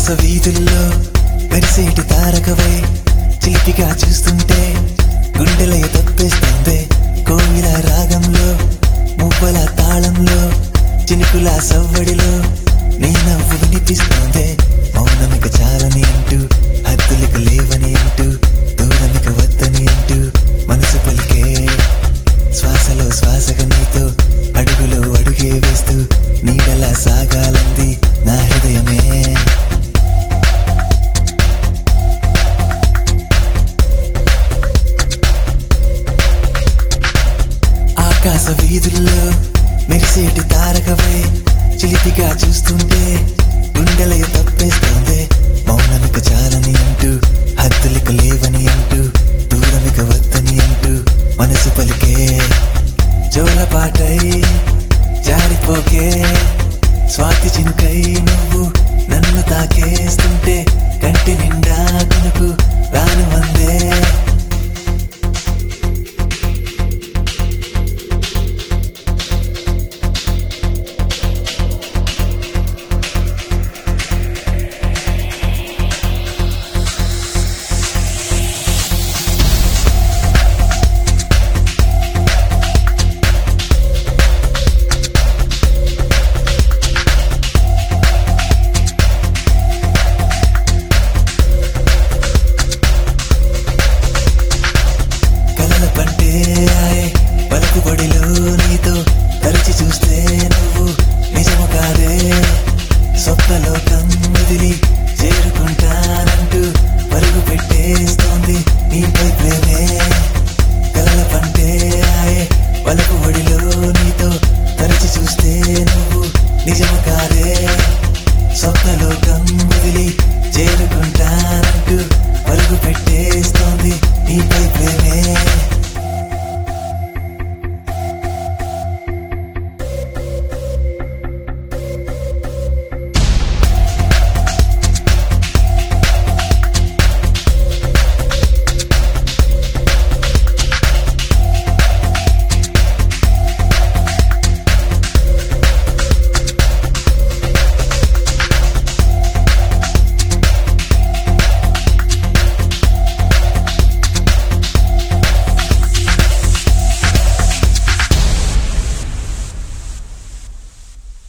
వీధుల్లో మెరిసేటి తారకవై చిలిపిగా చూస్తుంటే గుండెలయ తప్పేస్తుంది కోయిల రాగంలో మువ్వల తాళంలో చినుకుల సవ్వడిలో నీ నవ్వు వినిపిస్తుంది మౌనమిక చాలని అంటూ హద్దులిక లేవని అంటూ దూరమిక వద్దని అంటూ మనసు పలికే శ్వాసలో శ్వాసగా నీతో అడుగులో అడుగే వేస్తూ నీడలా సాగాలంది నా హృదయమే ఆకాశ వీధుల్లో మెరిసేటి తారకవై చిలిపిగా చూస్తుంటే గుండెలయ తప్పేస్తుంది మౌనమిక చాలని అంటూ హద్దులిక లేవని అంటూ దూరమిక వద్దని అంటూ మనసు పలికే జోలపాటై జారిపోకే స్వాతి చినుకై నువ్వు నన్ను తాకేస్తుంటే కంటి నిండా కునుకు రాను వందే కలల పంటే ఆయే పలుకుబడిలో నీతో తరచి చూస్తే నువ్వు నిజము కాదే స్వప్నలోకం వదిలి చేరుకుంటానంటూ పరుగు పెట్టేస్తోంది నీపై ప్రేమే కలల పంటే ఆయే పలుకుబడిలో నీతో తరచి చూస్తే నువ్వు నిజము కాదే